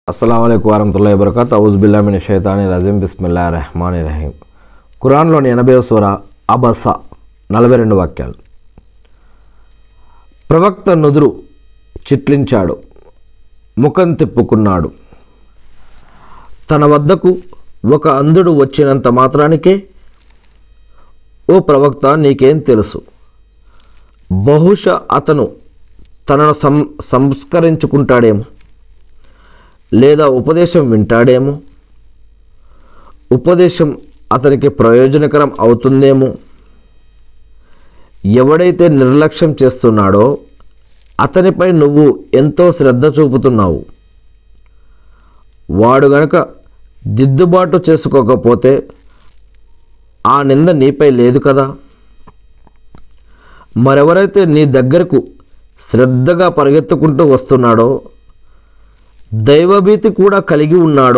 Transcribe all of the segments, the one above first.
అస్సలం వరహతుల్లా వబర్కత్ ఔజుబిల్లామిన షైతాని రజీం బిస్మిల్లా రెహమాని రహీం ఖురాన్లోని ఎనభై సూర అబస నలభై రెండు వాక్యాలు ప్రవక్త నుదురు చిట్లించాడు ముఖం తిప్పుకున్నాడు తన వద్దకు ఒక అంధుడు వచ్చినంత మాత్రానికే ఓ ప్రవక్త నీకేం తెలుసు బహుశా అతను తనను సం సంస్కరించుకుంటాడేమో లేదా ఉపదేశం వింటాడేమో ఉపదేశం అతనికి ప్రయోజనకరం అవుతుందేమో ఎవడైతే నిర్లక్ష్యం చేస్తున్నాడో అతనిపై నువ్వు ఎంతో శ్రద్ధ చూపుతున్నావు వాడు గనక దిద్దుబాటు చేసుకోకపోతే ఆ నింద నీపై లేదు కదా మరెవరైతే నీ దగ్గరకు శ్రద్ధగా పరిగెత్తుకుంటూ వస్తున్నాడో దైవభీతి కూడా కలిగి ఉన్నాడో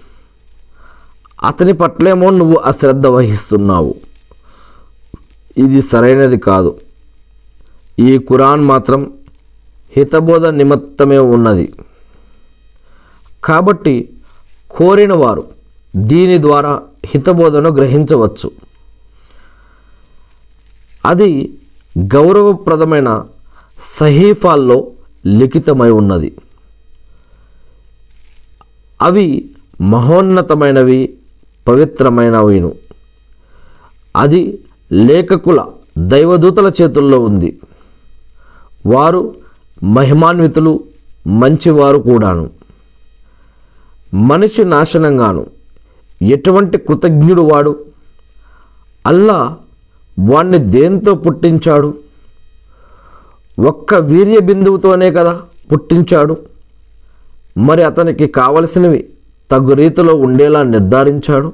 అతని పట్లేమో నువ్వు అశ్రద్ధ వహిస్తున్నావు ఇది సరైనది కాదు ఈ ఖురాన్ మాత్రం హితబోధ నిమిత్తమే ఉన్నది కాబట్టి కోరిన వారు దీని ద్వారా హితబోధను గ్రహించవచ్చు అది గౌరవప్రదమైన సహీఫాల్లో లిఖితమై ఉన్నది అవి మహోన్నతమైనవి పవిత్రమైనవిను అది లేఖకుల దైవదూతల చేతుల్లో ఉంది వారు మహిమాన్వితులు మంచివారు కూడాను మనిషి నాశనంగాను ఎటువంటి కృతజ్ఞుడు వాడు అల్లా వాణ్ణి దేంతో పుట్టించాడు ఒక్క వీర్య బిందువుతోనే కదా పుట్టించాడు మరి అతనికి కావలసినవి తగు రీతిలో ఉండేలా నిర్ధారించాడు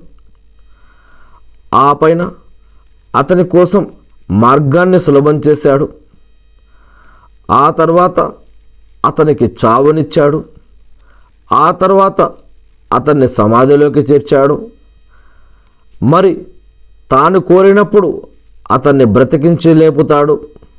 ఆ పైన అతని కోసం మార్గాన్ని సులభం చేశాడు ఆ తర్వాత అతనికి చావునిచ్చాడు ఆ తర్వాత అతన్ని సమాధిలోకి చేర్చాడు మరి తాను కోరినప్పుడు అతన్ని బ్రతికించి లేపుతాడు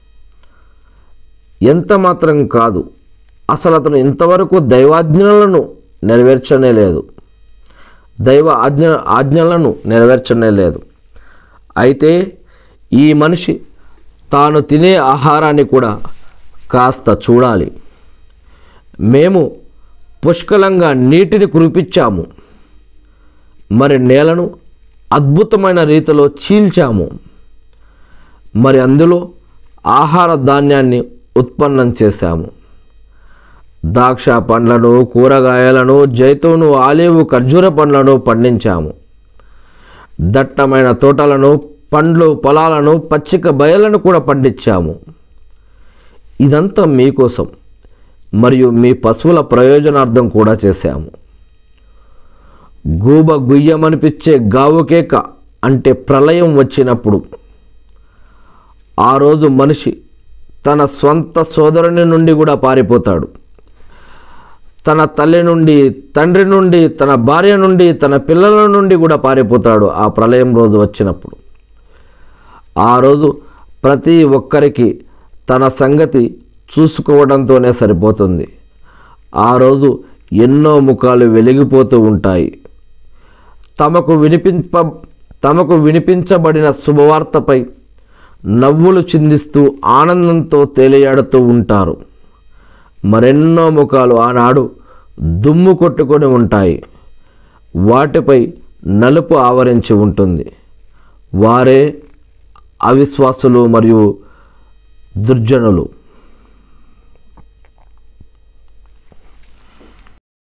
ఎంత మాత్రం కాదు అసలు అతను ఇంతవరకు దైవాజ్ఞలను నెరవేర్చనే లేదు దైవ ఆజ్ఞ ఆజ్ఞలను నెరవేర్చనే లేదు అయితే ఈ మనిషి తాను తినే ఆహారాన్ని కూడా కాస్త చూడాలి మేము పుష్కలంగా నీటిని కురిపించాము మరి నేలను అద్భుతమైన రీతిలో చీల్చాము మరి అందులో ఆహార ధాన్యాన్ని ఉత్పన్నం చేశాము ద్రాక్ష పండ్లను కూరగాయలను జైతూను ఆలివ్ ఖర్జూర పండ్లను పండించాము దట్టమైన తోటలను పండ్లు పొలాలను పచ్చిక బయలను కూడా పండించాము ఇదంతా మీకోసం మరియు మీ పశువుల ప్రయోజనార్థం కూడా చేశాము గూబ గుయ్యమనిపించే గావుకేక అంటే ప్రళయం వచ్చినప్పుడు ఆ రోజు మనిషి తన స్వంత సోదరుని నుండి కూడా పారిపోతాడు తన తల్లి నుండి తండ్రి నుండి తన భార్య నుండి తన పిల్లల నుండి కూడా పారిపోతాడు ఆ ప్రళయం రోజు వచ్చినప్పుడు ఆ రోజు ప్రతి ఒక్కరికి తన సంగతి చూసుకోవడంతోనే సరిపోతుంది ఆ రోజు ఎన్నో ముఖాలు వెలిగిపోతూ ఉంటాయి తమకు వినిపింప తమకు వినిపించబడిన శుభవార్తపై నవ్వులు చిందిస్తూ ఆనందంతో తేలియాడుతూ ఉంటారు మరెన్నో ముఖాలు ఆనాడు దుమ్ము కొట్టుకొని ఉంటాయి వాటిపై నలుపు ఆవరించి ఉంటుంది వారే అవిశ్వాసులు మరియు దుర్జనులు